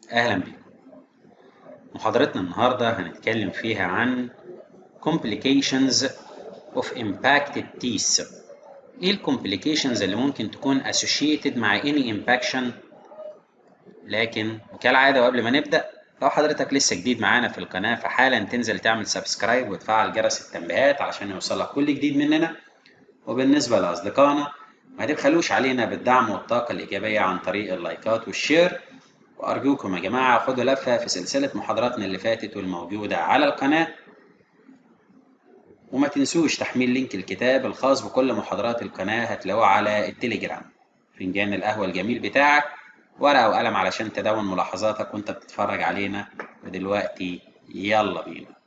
أهلا بيكم محاضرتنا النهاردة هنتكلم فيها عن complications of impacted teeth ايه ال complications اللي ممكن تكون associated مع any impaction لكن كالعادة وقبل ما نبدأ لو حضرتك لسه جديد معانا في القناة فحالا تنزل تعمل سبسكرايب وتفعل جرس التنبيهات علشان يوصلك كل جديد مننا وبالنسبة لأصدقائنا ما تبخلوش علينا بالدعم والطاقة الإيجابية عن طريق اللايكات والشير وأرجوكم يا جماعة خدوا لفة في سلسلة محاضراتنا اللي فاتت والموجودة على القناة وما تنسوش تحميل لينك الكتاب الخاص بكل محاضرات القناة هتلاقوه على التليجرام فنجان القهوة الجميل بتاعك ورقة وقلم علشان تدون ملاحظاتك وانت بتتفرج علينا ودلوقتي يلا بينا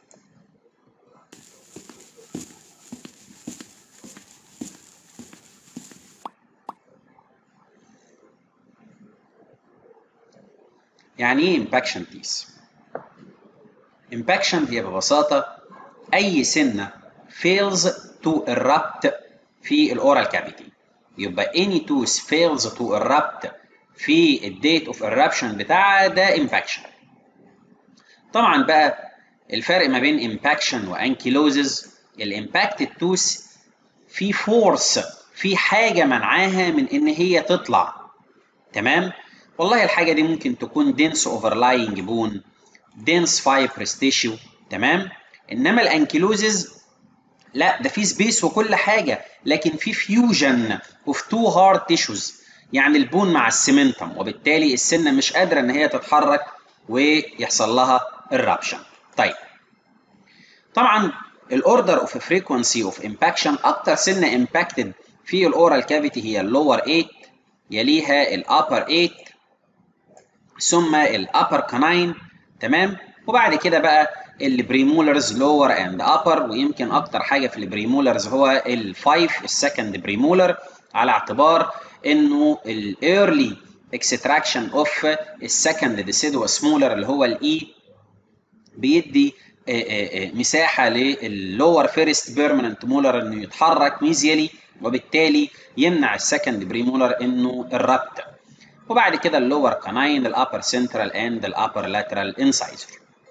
يعني ايه امباكشن تيس؟ امباكشن هي ببساطة أي سنة fails to erupt في الأورال كافيتي يبقى any tooth fails to erupt في الديت اوف eruption بتاعها ده امباكشن طبعا بقى الفرق ما بين امباكشن وانكيلوزز الامباكتد توث في فورس في حاجة منعاها من إن هي تطلع تمام؟ والله الحاجة دي ممكن تكون dense overlying bone dense fibrous tissue تمام انما الانكيلوزز لا ده في سبيس وكل حاجة لكن في فيوجن اوف تو هارد تيشوز يعني البون مع السمنتم وبالتالي السنة مش قادرة ان هي تتحرك ويحصل لها الرابشن طيب طبعا الاوردر اوف فريكونسي اوف امباكشن اكتر سنة امباكتد في الاورال كافيتي هي اللور 8 يليها الابر 8 ثم الابر كاناين تمام وبعد كده بقى البريمولرز لور اند ابر ويمكن اكتر حاجه في البريمولرز هو الفايف السكند بريمولر على اعتبار انه الايرلي اكستراكشن اوف السكند ديسيدوس مولر اللي هو الاي بيدي مساحه للور فيرست بيرمننت مولر انه يتحرك ميزيالي وبالتالي يمنع السكند بريمولر انه الربط وبعد كده اللور كاناين الابر سنترال اند الابر لاترال انسايزر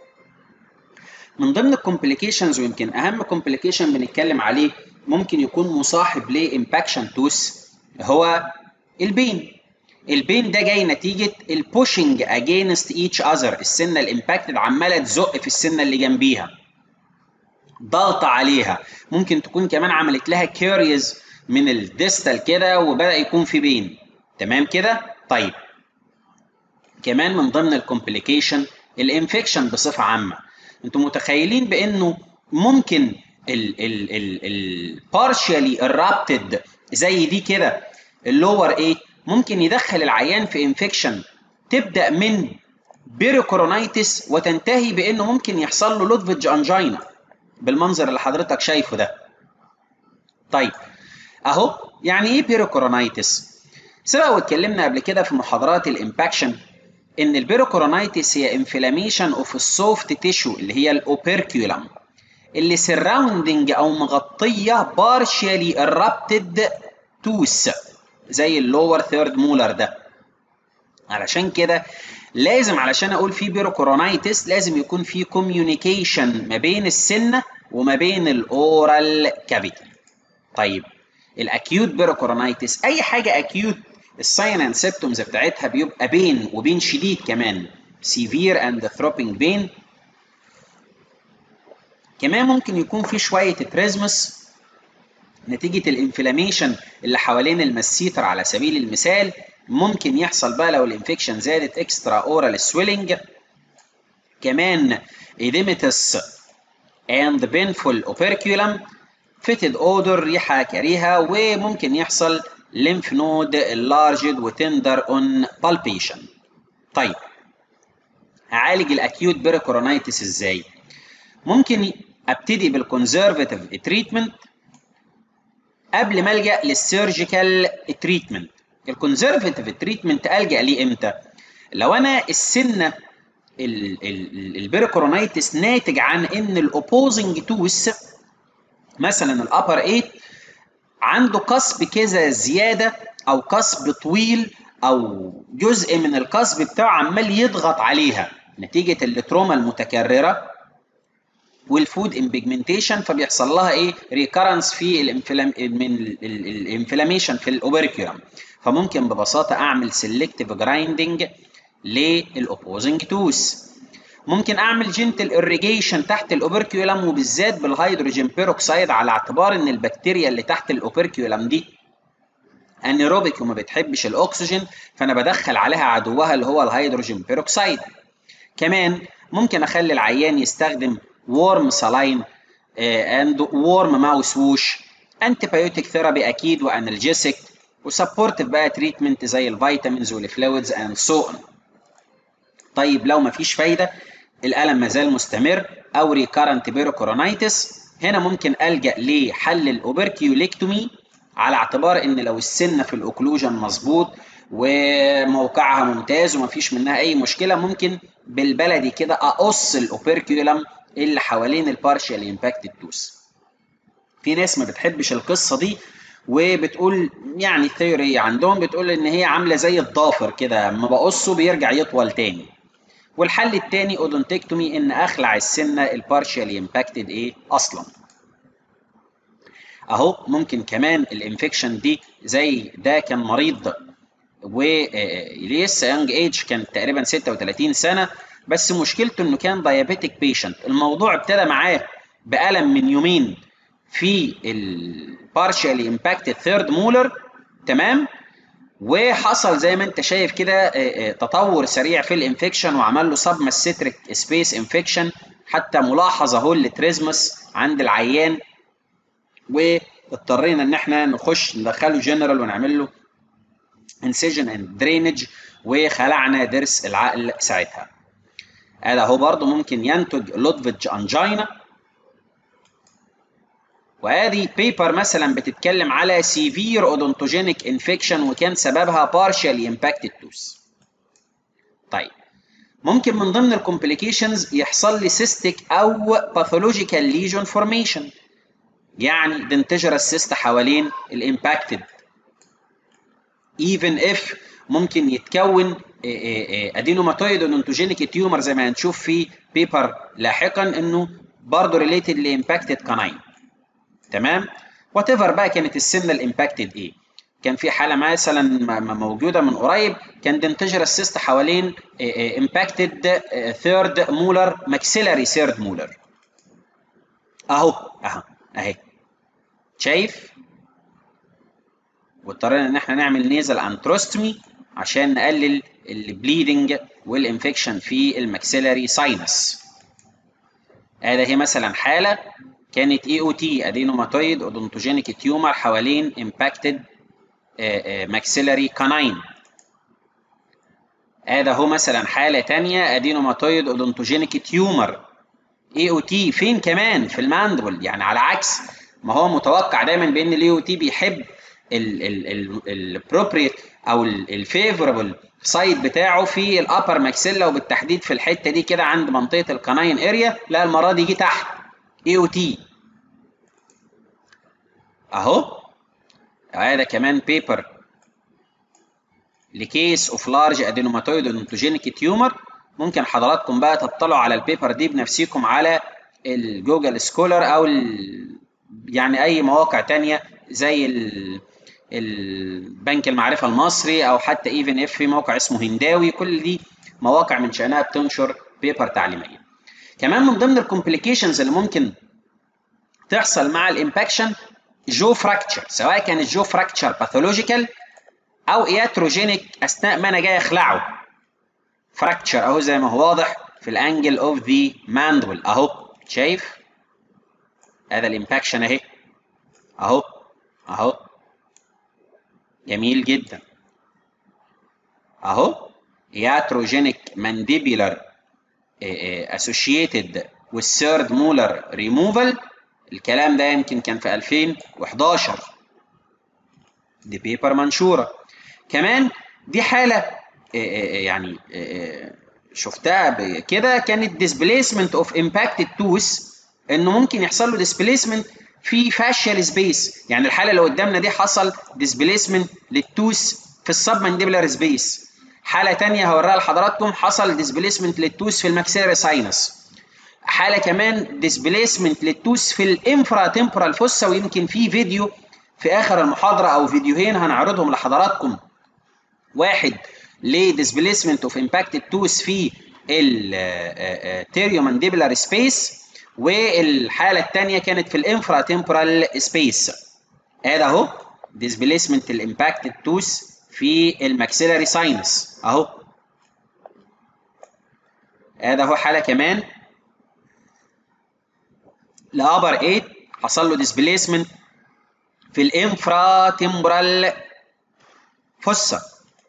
من ضمن الكومبليكيشنز ويمكن اهم كومبليكيشن بنتكلم عليه ممكن يكون مصاحب لامباكشن توث هو البين البين ده جاي نتيجه البوشنج اجينست ايتش اذر السنه الامباكتد عماله تزق في السنه اللي جنبيها ضغط عليها ممكن تكون كمان عملت لها كيريز من الديستال كده وبدا يكون في بين تمام كده طيب كمان من ضمن الكومبليكيشن الانفكشن بصفه عامه انتم متخيلين بانه ممكن ال ال ال ال partially erupted زي دي كده اللور ايه ممكن يدخل العيان في انفكشن تبدا من بيريكورونيتس وتنتهي بانه ممكن يحصل له لودفيج انجينا بالمنظر اللي حضرتك شايفه ده طيب اهو يعني ايه بيريكورونيتس سبق واتكلمنا قبل كده في محاضرات الامباكشن ان البيروكورونيتس هي انفلاميشن اوف السوفت تيشو اللي هي الاوبركيولم اللي سراوندنج او مغطيه بارشالي erupted توث زي اللور ثيرد مولر ده علشان كده لازم علشان اقول في بيروكورونيتس لازم يكون في كوميونيكيشن ما بين السنه وما بين الاورال كافيتي طيب الاكيوت بيروكورونيتس اي حاجه اكيوت الساين اند سيبتومز بتاعتها بيبقى بين وبين شديد كمان سيفير اند ثروبينج بين كمان ممكن يكون في شويه تريزمس نتيجه الانفلاميشن اللي حوالين المسيتر على سبيل المثال ممكن يحصل بقى لو الانفكشن زادت اكسترا اورال سويلنج كمان ايديمتس اند بينفول اوبركيولم فيتد اودر ريحه كريهه وممكن يحصل lymph node enlarged وتندر اون palpation طيب هعالج الاكيوت بيريكورونيتس ازاي ممكن ابتدي بالكونزرفاتيف تريتمنت قبل ما الجا للسيرجيكال تريتمنت الكونزرفاتيف تريتمنت الجا ليه امتى لو انا السنه البيريكورونيتس ناتج عن ان الاوبوزنج توث مثلا الابر 8 عنده قصب كذا زياده او قصب طويل او جزء من القصب بتاعه عمال يضغط عليها نتيجه التروما المتكرره والفود امبيجمنتيشن فبيحصل لها ايه ريكرنس في الانفلام من الانفلاميشن في الاوبركيولم فممكن ببساطه اعمل سيلكتيف جرايندنج للاوبوزنج توس ممكن اعمل جنتل اريجيشن تحت الاوبركيولم وبالذات بالهيدروجين بيروكسيد على اعتبار ان البكتيريا اللي تحت الاوبركيولم دي انيروبيك وما بتحبش الاكسجين فانا بدخل عليها عدوها اللي هو الهيدروجين بيروكسيد كمان ممكن اخلي العيان يستخدم warm saline اند warm ماوس ووش انتيبيوتيك ثيرابي اكيد وانالجيسيك وسبورتيف بقى تريتمنت زي الفيتامينز والفلويدز اند سو اون طيب لو مفيش فايده الالم مازال مستمر او ريكارنت بيروكورونيتس هنا ممكن الجا لحل الاوبركيوليكتومي على اعتبار ان لو السنه في الاوكلوجن مظبوط وموقعها ممتاز ومفيش منها اي مشكله ممكن بالبلدي كده اقص الاوبركيولم اللي حوالين البارشال امباكتد توس في ناس ما بتحبش القصه دي وبتقول يعني ثيوري عندهم بتقول ان هي عامله زي الضافر كده اما بقصه بيرجع يطول تاني والحل التاني اودونتكتومي ان اخلع السنه البارشال امباكتد ايه اصلا اهو ممكن كمان الانفكشن دي زي ده كان مريض ولسه يونج ايج كان تقريبا 36 سنه بس مشكلته انه كان دايابيتك بيشنت الموضوع ابتدى معاه بالم من يومين في البارشالي امباكتد ثيرد مولر تمام وحصل زي ما انت شايف كده تطور سريع في الانفكشن وعمل له سب ماسيتريك سبيس انفكشن حتى ملاحظ اهو التريزمس عند العيان واضطرينا ان احنا نخش ندخله جنرال ونعمل له انسيجن اند درينج وخلعنا ضرس العقل ساعتها هذا هو برضه ممكن ينتج لودفيج انجينا وهذه بيبر مثلا بتتكلم على سيفير اودونتوجينيك انفكشن وكان سببها بارشالي امباكتد توس طيب ممكن من ضمن الكومبليكيشنز يحصل لي سيستيك او باثولوجيكال ليجون فورميشن يعني دنتجر السيست حوالين الامباكتد even if ممكن يتكون ادينوماتويد اونتوجينيك تيومر زي ما هنشوف في بيبر لاحقا انه برضه ريليتد لامباكتد كاناين تمام وات ايفر بقى كانت السنه الامباكتد ايه كان في حاله مثلا موجوده من قريب كان دنتجر السيست حوالين امباكتد ثيرد مولر ماكسيلاري ثيرد مولر اهو اهو اهي شايف واضطرينا ان احنا نعمل نيزل انتروستمي عشان نقلل البليدنج والانفكشن في الماكسيلاري ساينس هذا هي مثلا حاله كانت اي او تي ادينوماتويد اودونتوجينيك تيومر حوالين امباكتد ماكسيلاري كاناين هذا هو مثلا حاله ثانيه ادينوماتويد اودونتوجينيك تيومر اي او تي فين كمان في الماندبل يعني على عكس ما هو متوقع دايما بان الاي او تي بيحب البروبريت او الفيفوربل سايد بتاعه في الابر ماكسيلا وبالتحديد في الحته دي كده عند منطقه القناين اريا لا المره دي جه تحت اي او تي اهو هذا كمان بيبر لكيس اوف لارج ادينوماتويد اونتوجينيك تيومر ممكن حضراتكم بقى تطلعوا على البيبر دي بنفسكم على الجوجل سكولر او يعني اي مواقع تانية زي البنك المعرفه المصري او حتى ايفن اف في موقع اسمه هنداوي كل دي مواقع من شانها بتنشر بيبر تعليميه كمان من ضمن الكومبليكيشنز اللي ممكن تحصل مع الامباكشن جو فراكتشر سواء كان الجو فراكتشر باثولوجيكال او اياتروجينيك اثناء ما انا جاي اخلعه فراكتشر اهو زي ما هو واضح في الانجل اوف ذا ماندبل اهو شايف هذا الامباكشن اهي اهو اهو جميل جدا اهو ياتروجينيك مانديبيولار اسوشيتد والثيرد مولر ريموفال الكلام ده يمكن كان في 2011 دي بيبر منشوره كمان دي حاله يعني شفتها كده كانت ديسبليسمنت اوف امباكتد توث انه ممكن يحصل له ديسبليسمنت في فاشيال سبيس يعني الحاله اللي قدامنا دي حصل ديسبليسمنت للتوث في السب مانديبلر سبيس حاله ثانيه هوريها لحضراتكم حصل ديسبيسمنت للتوس في الماكسيلاري ساينس حاله كمان ديسبيسمنت للتوس في الانفرا تمبرال فوسا ويمكن في فيديو في اخر المحاضره او فيديوهين هنعرضهم لحضراتكم واحد لديسبيسمنت اوف امباكتد توس في التيريو مانديبلر سبيس والحاله الثانيه كانت في الانفرا تمبرال سبيس ادي اهو ديسبيسمنت الامباكتد توس في الماكسيلاري ساينس اهو ادي اهو حاله كمان لابر 8 حصل له ديسبيسمنت في الانفرا تمبرال فوسا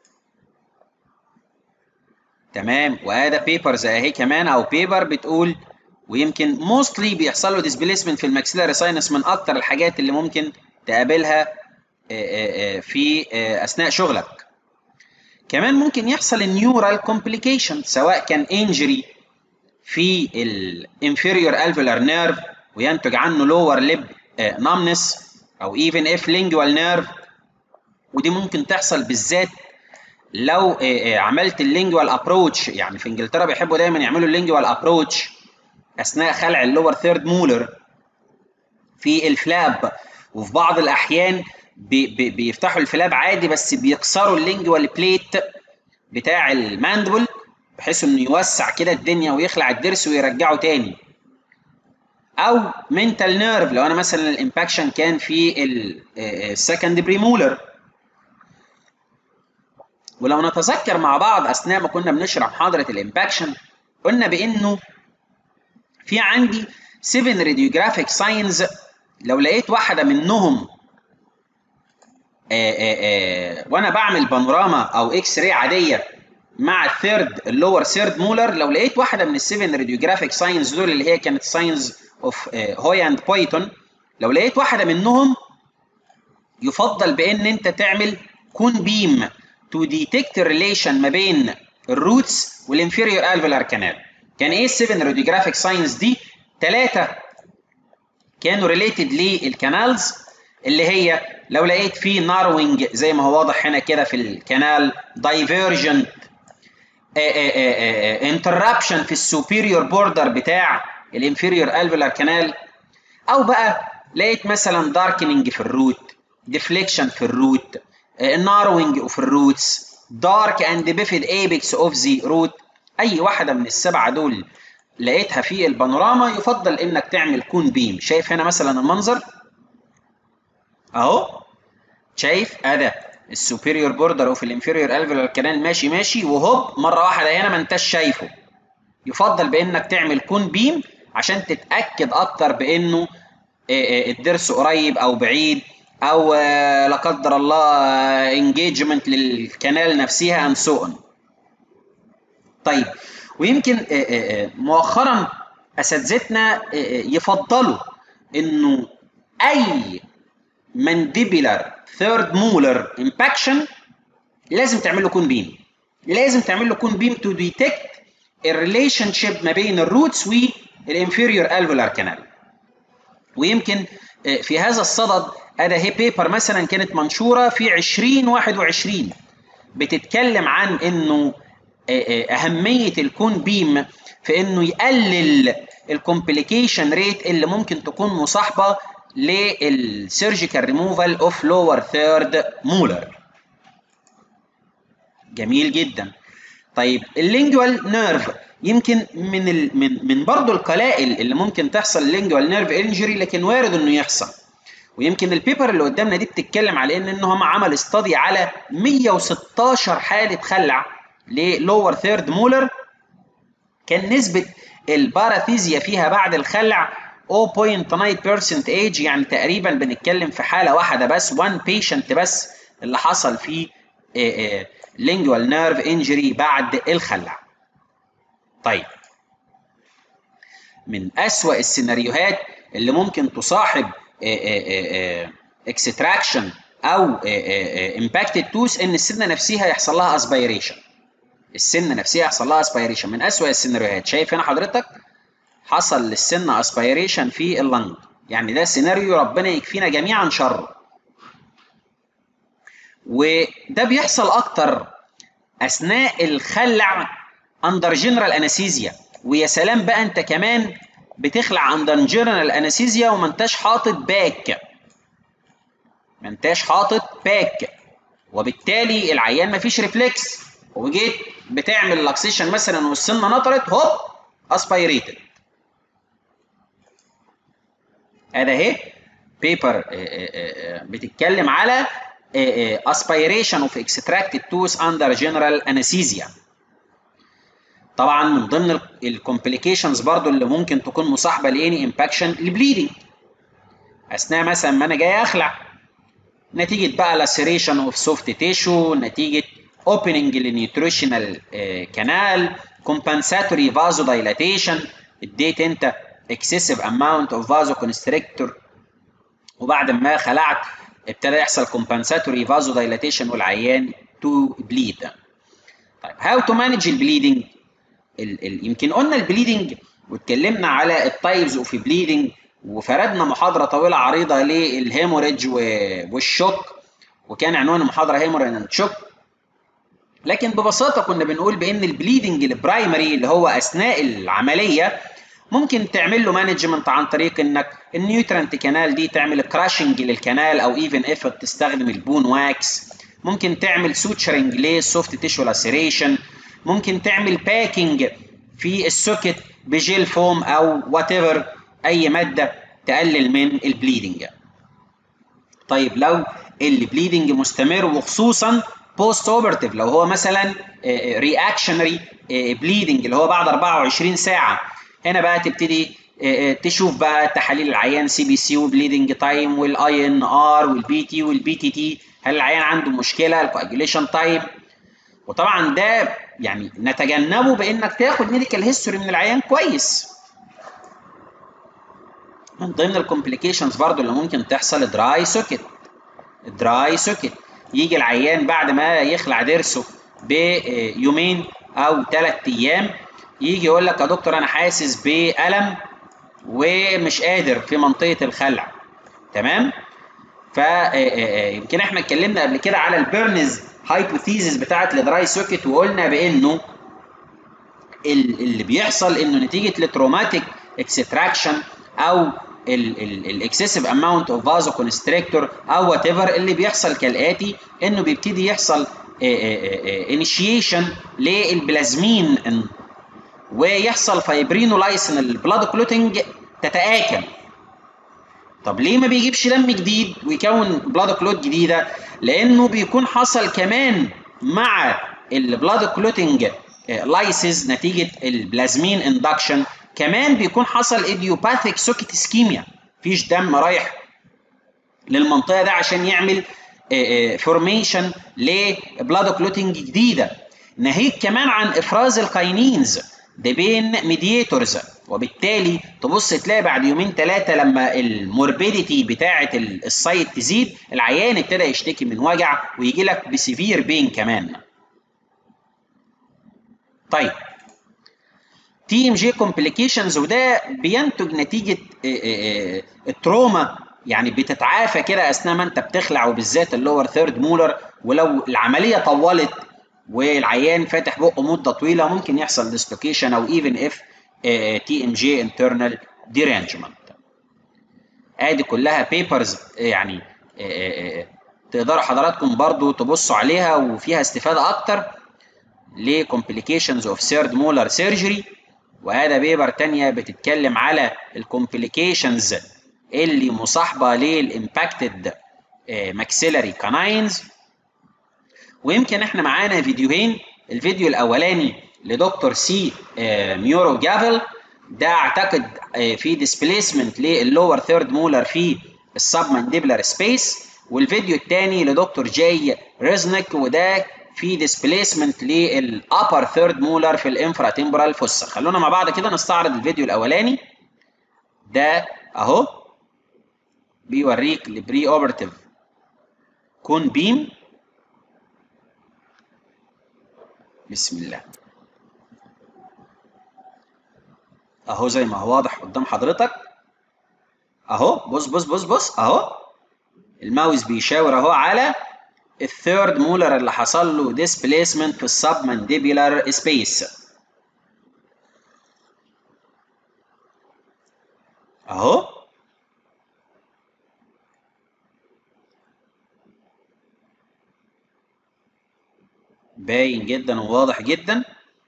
تمام وهذا بيبرز اهي كمان او بيبر بتقول ويمكن موستلي بيحصل له ديسبيسمنت في الماكسيلاري ساينس من اكتر الحاجات اللي ممكن تقابلها في اثناء شغلك كمان ممكن يحصل النيورال كومبليكيشن سواء كان انجري في الانفيريور الفولار نيرف وينتج عنه لور ليب نامنس او ايفن اف لينجوال نيرف ودي ممكن تحصل بالذات لو عملت اللينجوال ابروتش يعني في انجلترا بيحبوا دايما يعملوا اللينجوال ابروتش اثناء خلع اللور ثيرد مولر في الفلاب وفي بعض الاحيان بي بي بيفتحوا الفلاب عادي بس بيكسروا اللينجوال بليت بتاع الماندبل بحيث انه يوسع كده الدنيا ويخلع الضرس ويرجعه تاني او منتال نيرف لو انا مثلا الامباكشن كان في السكند بريمولر ولو نتذكر مع بعض اثناء ما كنا بنشرح محاضره الامباكشن قلنا بانه في عندي 7 راديوجرافيك ساينز لو لقيت واحده منهم آآ آآ وانا بعمل بانوراما او اكس راي عاديه مع الثيرد اللور ثيرد مولر لو لقيت واحده من السيفن راديوجرافيك ساينز دول اللي هي كانت ساينز اوف هوي اند بويتون لو لقيت واحده منهم يفضل بان انت تعمل كون بيم تو ديتكت الريليشن ما بين الروتس والانفيريور الفولار كانال كان ايه السيفن راديوجرافيك ساينز دي ثلاثه كانوا ريليتد للكانالز اللي هي لو لقيت فيه ناروينج زي ما هو واضح هنا كده في الكنال دايفيرجنت انتربشن في السوبيريور بوردر بتاع الانفيريور الفولار كانال او بقى لقيت مثلا داركنينج في الروت ديفليكشن في الروت ناروينج في الروتس دارك اند بيفيد ايبكس اوف ذا روت اي واحده من السبعه دول لقيتها في البانوراما يفضل انك تعمل كون بيم شايف هنا مثلا المنظر اهو شايف ادي السوبيريور بوردر اوف الانفيريور الفيولار كانال ماشي ماشي وهوب مره واحده هنا ما انتش شايفه يفضل بانك تعمل كون بيم عشان تتاكد اكتر بانه الضرس قريب او بعيد او لا قدر الله انجيجمنت للكنال نفسها اند سو اون طيب ويمكن مؤخرا اساتذتنا يفضلوا انه اي مانديبولار ثيرد مولر امباكشن لازم تعمل له كون بيم لازم تعمل له كون بيم تو ديتكت الريليشن شيب ما بين الروتس والانفيريور الفولار كانال ويمكن في هذا الصدد ادي هي بيبر مثلا كانت منشوره في 2021 بتتكلم عن انه اهميه الكون بيم في انه يقلل الكومبليكيشن ريت اللي ممكن تكون مصاحبه للسيرجيكال ريموفال اوف لور ثيرد مولر جميل جدا طيب اللينجوال نيرف يمكن من ال... من من برضه القلائل اللي ممكن تحصل اللينجوال نيرف انجري لكن وارد انه يحصل ويمكن البيبر اللي قدامنا دي بتتكلم على ان ان هم عمل استادي على 116 حاله خلع للور ثيرد مولر كان نسبه الباراثيزيا فيها بعد الخلع 0.9% ايج يعني تقريبا بنتكلم في حاله واحده بس 1 بيشنت بس اللي حصل فيه لينجوال نيرف انجري بعد الخلع. طيب من أسوأ السيناريوهات اللي ممكن تصاحب اكستراكشن او امباكتد توث ان السنه نفسها يحصل لها اسبيريشن. السنه نفسها يحصل لها اسبيريشن من أسوأ السيناريوهات شايف هنا حضرتك حصل للسنه اسبيريشن في اللنج يعني ده سيناريو ربنا يكفينا جميعا شره وده بيحصل اكتر اثناء الخلع اندر جنرال انستيزيا ويا سلام بقى انت كمان بتخلع اندر جنرال انستيزيا وما انتش حاطط باك ما انتش حاطط باك وبالتالي العيان مفيش ريفلكس وجيت بتعمل لاكسيشن مثلا والسنه نطرت هوب اسبيريتد ادي اهي بيبر بتتكلم على aspiration of extracted tooth under general anesthesia طبعا من ضمن الكومبليكيشنز برضو اللي ممكن تكون مصاحبه لاني امباكشن البليدنج اثناء مثلا ما انا جاي اخلع نتيجه بقى لاسيريشن اوف سوفت تيشو نتيجه اوبننج للنيوتريشنال كانال كومبنساتوري فازو دايلاتيشن اديت انت اكسسيف اماونت اوف فازو كونستريكتور وبعد ما خلعت ابتدى يحصل كومبنساتوري فازو دايلاتيشن والعيان تو بليد طيب هاو تو مانج البليدنج يمكن قلنا البليدنج واتكلمنا على التايبز اوف بليدنج وفردنا محاضره طويله عريضه للهيموريدج والشوك وكان عنوان المحاضره هيموريدج اند شوك لكن ببساطه كنا بنقول بان البليدنج البرايمري اللي هو اثناء العمليه ممكن تعمل له مانجمنت عن طريق انك النيوترنت كانال دي تعمل كراشنج للكنال او ايفن اف تستخدم البون واكس ممكن تعمل سوتشرنج للسوفت تيشو لاسيريشن ممكن تعمل باكينج في السوكت بجيل فوم او وات ايفر اي ماده تقلل من البليدنج طيب لو البليدنج مستمر وخصوصا بوست اوبرتيف لو هو مثلا رياكشنري بليدنج اللي هو بعد 24 ساعه هنا بقى تبتدي تشوف بقى تحاليل العيان سي بي سي وبليدنج تايم والاي ان ار والبي تي والبي تي تي هل العيان عنده مشكله الكواجوليشن تايم وطبعا ده يعني نتجنبه بانك تاخد ميديكال هيستوري من العيان كويس من ضمن الكومبليكيشنز برضو اللي ممكن تحصل دراي سوكت دراي سوكت يجي العيان بعد ما يخلع ضرسه بيومين او ثلاث ايام يجي يقول لك يا دكتور انا حاسس بالم ومش قادر في منطقه الخلع تمام فيمكن احنا اتكلمنا قبل كده على البيرنز هايبوثيزيس بتاعه الدراي سوكت وقلنا بانه اللي بيحصل انه نتيجه التروماتيك اكستراكشن او الاكسسيف اماونت اوف فازو كونستريكتور او وات ايفر اللي بيحصل كالاتي انه بيبتدي يحصل انيشيشن للبلازمين ويحصل فايبرينولايسن البلاد كلوتنج تتآكل طب ليه ما بيجيبش دم جديد ويكون بلاد كلوت جديده لانه بيكون حصل كمان مع البلاد كلوتنج لايسز نتيجه البلازمين اندكشن كمان بيكون حصل ايديوباثيك سوكيت اسكيميا مفيش دم رايح للمنطقه ده عشان يعمل فورميشن لبلاد كلوتنج جديده ناهيك كمان عن افراز الكاينينز ده بين ميدياتورز وبالتالي تبص تلاقي بعد يومين ثلاثه لما الموربيديتي بتاعه السايت تزيد العيان ابتدى يشتكي من وجع ويجي لك بسيفير بين كمان طيب تي ام جي كومبليكيشنز وده بينتج نتيجه التروما يعني بتتعافى كده اثناء ما انت بتخلع وبالذات اللور ثيرد مولر ولو العمليه طولت والعيان فاتح بقه مده طويله ممكن يحصل ديسلوكيشن او ايفن اف تي ام جي انترنال ديرانجمنت ادي كلها بيبرز يعني تقدروا حضراتكم برضو تبصوا عليها وفيها استفاده اكتر لكومبليكيشنز اوف ثيرد مولر سيرجري وهذا بيبر تانية بتتكلم على الكومبليكيشنز اللي مصاحبه للامباكتد ماكسيلاري كاناينز ويمكن احنا معانا فيديوهين الفيديو الاولاني لدكتور سي ميورو جافل ده اعتقد في ديسبليسمنت للور ثيرد مولر في السب مانديبلر سبيس والفيديو الثاني لدكتور جاي ريزنك وده في ديسبليسمنت للابر ثيرد مولر في الانفرا تمبرال فوسا خلونا مع بعض كده نستعرض الفيديو الاولاني ده اهو بيوريك البري اوبرتيف كون بيم بسم الله اهو زي ما هو واضح قدام حضرتك اهو بص بص بص بص اهو الماوس بيشاور اهو على الثيرد مولر اللي حصل له ديسبليسمنت في السبمنديبيولار سبيس اهو باين جدا وواضح جدا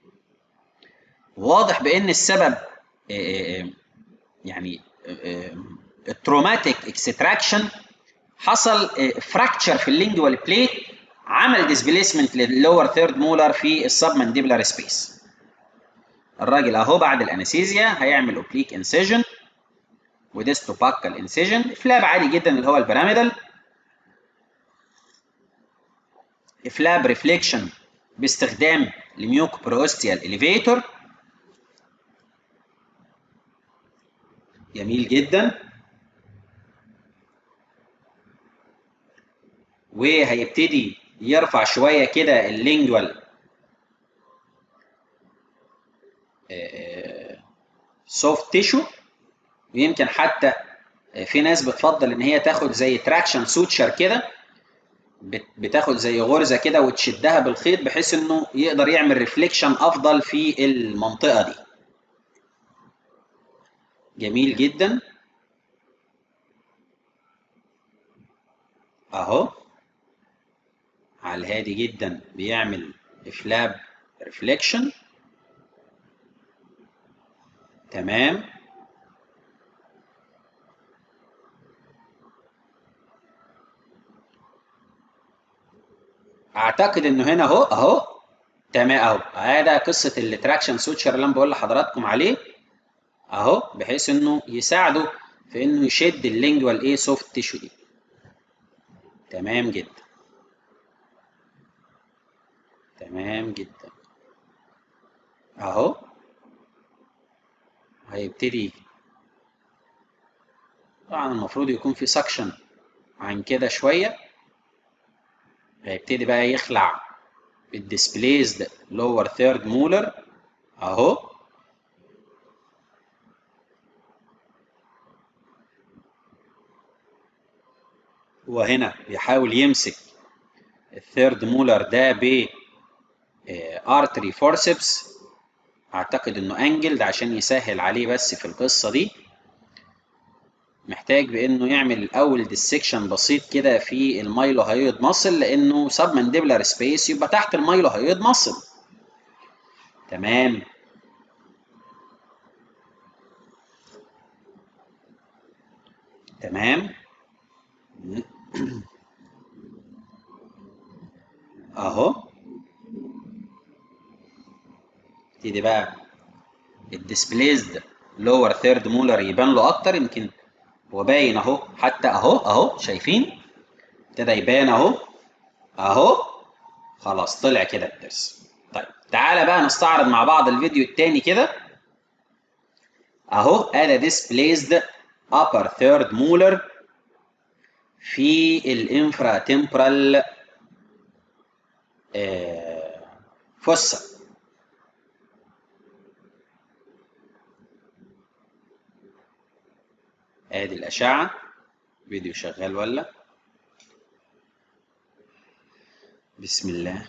واضح بان السبب يعني التروماتيك اكستراكشن حصل فراكتشر في اللينجوال بليت عمل ديسبليسمنت لللور ثيرد مولر في السبمنديبلر سبيس الراجل اهو بعد الانستيزيا هيعمل اوبليك انسيجن وديستوباكال انسيجن فلاب عادي جدا اللي هو البيراميدال فلاب ريفليكشن باستخدام الميوك بروستيال اليفيتور جميل جدا وهيبتدي يرفع شويه كده اللينجوال سوفت تيشو ويمكن حتى في ناس بتفضل ان هي تاخد زي تراكشن سوتشر كده بتاخد زي غرزه كده وتشدها بالخيط بحيث انه يقدر يعمل ريفليكشن افضل في المنطقه دي جميل جدا اهو على الهادي جدا بيعمل فلاب ريفليكشن تمام اعتقد انه هنا اهو اهو تمام اهو هذا قصه التراكشن سوتشر اللي انا بقول لحضراتكم عليه اهو بحيث انه يساعده في انه يشد اللينجوال ايه سوفت تيشو دي تمام جدا تمام جدا اهو هيبتدي طبعا المفروض يكون في سكشن عن كده شويه هيبتدي بقى يخلع الديسبليزد لور ثيرد مولر اهو وهنا بيحاول يمسك الثيرد مولر ده ب ارتري فورسبس اعتقد انه انجلد عشان يسهل عليه بس في القصه دي محتاج بانه يعمل الاول ديسكشن بسيط كده في المايلو هيود ماسل لانه سب مانديبلر سبيس يبقى تحت المايلو هيود ماسل تمام تمام اهو ابتدي بقى الديسبليزد لور ثيرد مولر يبان له اكتر يمكن هو باين اهو حتى اهو اهو شايفين ابتدى يبان اهو اهو خلاص طلع كده الترس طيب تعالى بقى نستعرض مع بعض الفيديو التاني كده اهو ادي displaced upper third molar في الانفرا تمبرال فوسا ادي الاشعه فيديو شغال ولا بسم الله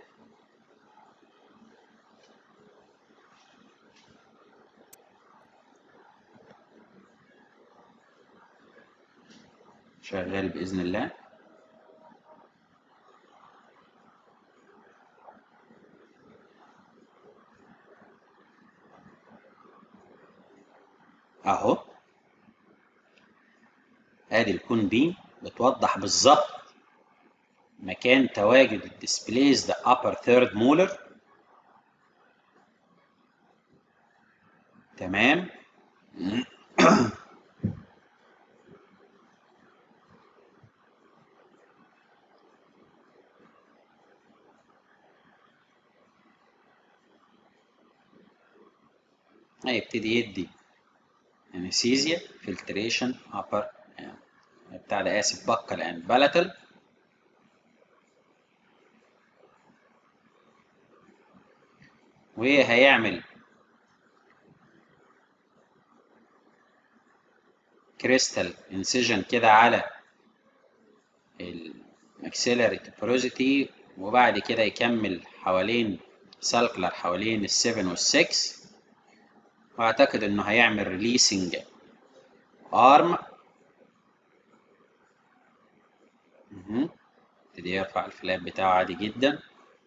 شغال باذن الله اهو ادي الكون بي بتوضح بالظبط مكان تواجد الديسبليز ده upper third molar تمام هيبتدي يدي انستيزيا فلتريشن upper بتاع ده اسف بكل اند بلاتل وهيعمل كريستال انسيجن كده على maxillary tuberosity وبعد كده يكمل حوالين سالكلر حوالين السفن والسكس واعتقد انه هيعمل ريليسنج ارم يبتدي يرفع الفلاب بتاعه عادي جدا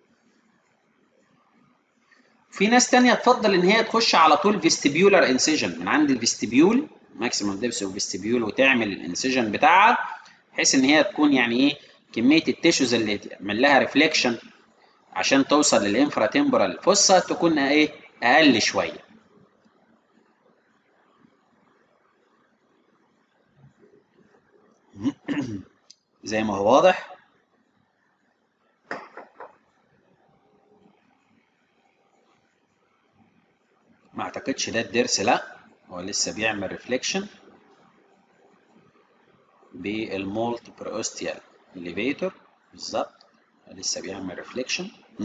في ناس تانية تفضل ان هي تخش على طول فيستيبيولار انسيجن من عند الفيستيبيول ماكسيمم ديبس اوف فيستيبيول وتعمل الانسيجن بتاعها بحيث ان هي تكون يعني ايه كميه التيشوز اللي تعمل لها ريفليكشن عشان توصل للانفرا تمبرال فوسا تكون ايه اقل شويه زي ما هو واضح ما اعتقدش ده الضرس لا هو لسه بيعمل ريفليكشن بالمولت بروستيال ليفيتور بالظبط لسه بيعمل ريفليكشن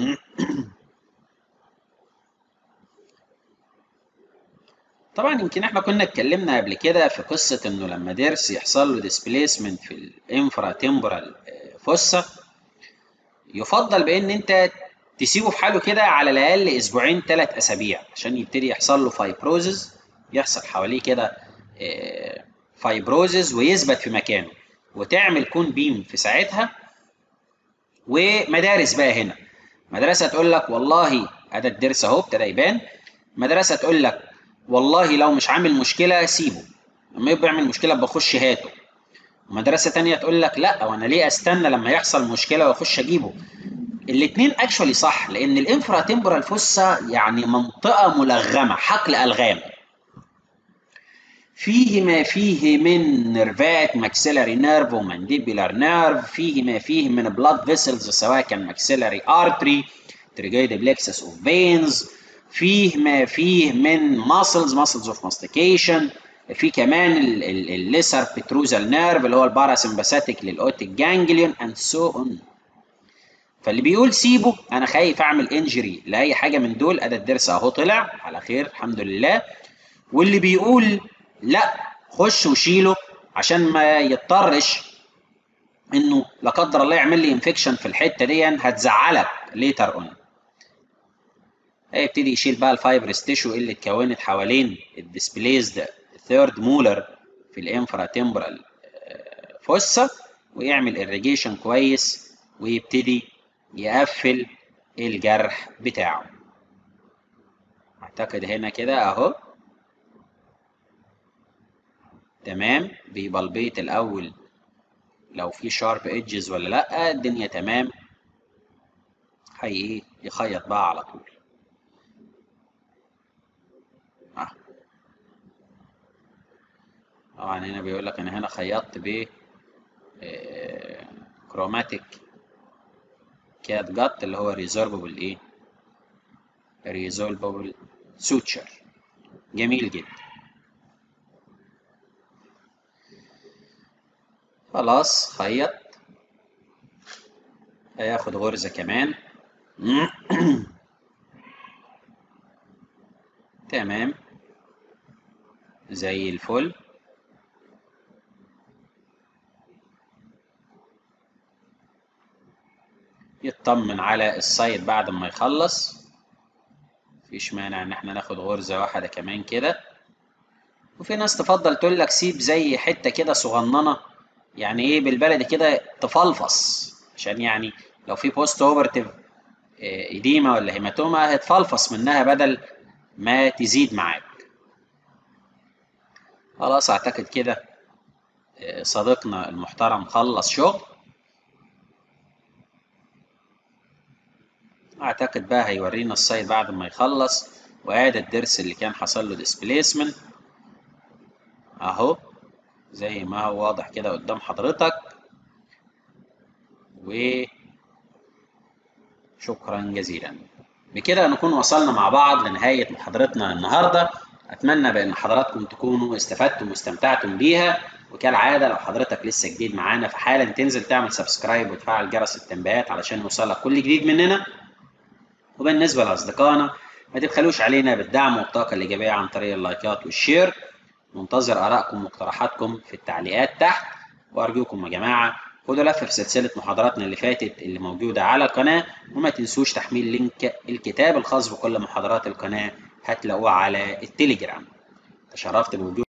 طبعا يمكن احنا كنا اتكلمنا قبل كده في قصه انه لما ضرس يحصل له ديسبيسمنت في الانفرا تمبرال فوسا يفضل بان انت تسيبه في حاله كده على الاقل اسبوعين ثلاث اسابيع عشان يبتدي يحصل له فايبروزز يحصل حواليه كده فايبروزز ويثبت في مكانه وتعمل كون بيم في ساعتها ومدارس بقى هنا مدرسه تقول لك والله ادي الضرس اهو ابتدى يبان مدرسه تقول لك والله لو مش عامل مشكله سيبه لما يبقى يعمل مشكله بخش هاته مدرسه تانية تقول لك لا وانا ليه استنى لما يحصل مشكله واخش اجيبه الاثنين اكشولي صح لان الانفرا تمبرال فوسا يعني منطقه ملغمه حقل الغام فيه ما فيه من نيرفات ماكسيلاري نيرف ومانديبولار نيرف فيه ما فيه من بلاد فيسلز سواء كان ماكسيلاري ارتري تريجويد بلكسس اوف فينز فيه ما فيه من ماسلز ماسلز اوف ماستيكيشن في كمان الليسر بتروزال نيرف اللي هو الباراسمباثيك للاوتيك جانجليون اند سو اون فاللي بيقول سيبه انا خايف اعمل انجري لاي حاجه من دول ادى الضرس اهو طلع على خير الحمد لله واللي بيقول لا خش وشيله عشان ما يضطرش انه لا قدر الله يعمل لي انفكشن في الحته دي هتزعلك ليتر اون هيبتدي يشيل بقى الفايبرس تيشو اللي اتكونت حوالين الديسبليزد ثيرد مولر في الانفرا تمبرال فوسا ويعمل irrigation كويس ويبتدي يقفل الجرح بتاعه اعتقد هنا كده اهو تمام بيبلبيت الاول لو في شارب ايدجز ولا لا الدنيا تمام هي ايه يخيط بقى على طول اه طبعا هنا بيقول لك انا هنا خيطت ب كروماتيك كات جت اللي هو ريزولفبل ايه ريزولفبل سوتشر جميل جدا خلاص خيط هياخد غرزة كمان تمام زي الفل يطمن على السايد بعد ما يخلص مفيش مانع ان احنا ناخد غرزة واحدة كمان كده وفي ناس تفضل تقول لك سيب زي حتة كده صغننة يعني ايه بالبلدي كده تفلفص عشان يعني لو في بوست اوبرتيف اديمه ولا هيماتوما هتفلفص منها بدل ما تزيد معاك خلاص اعتقد كده صديقنا المحترم خلص شغل اعتقد بقى هيورينا السايد بعد ما يخلص وادي الضرس اللي كان حصل له ديسبليسمنت اهو زي ما هو واضح كده قدام حضرتك وشكرا جزيلا بكده نكون وصلنا مع بعض لنهاية محاضرتنا النهاردة أتمنى بأن حضراتكم تكونوا استفدتم واستمتعتم بيها وكالعادة لو حضرتك لسه جديد معانا فحالا تنزل تعمل سبسكرايب وتفعل جرس التنبيهات علشان يوصلك كل جديد مننا وبالنسبة لأصدقائنا ما تبخلوش علينا بالدعم والطاقة الإيجابية عن طريق اللايكات والشير منتظر آرائكم واقتراحاتكم في التعليقات تحت وأرجوكم يا جماعة خدوا لفة في سلسلة محاضراتنا اللي فاتت اللي موجودة على القناة وما تنسوش تحميل لينك الكتاب الخاص بكل محاضرات القناة هتلاقوه على التليجرام تشرفت بوجودي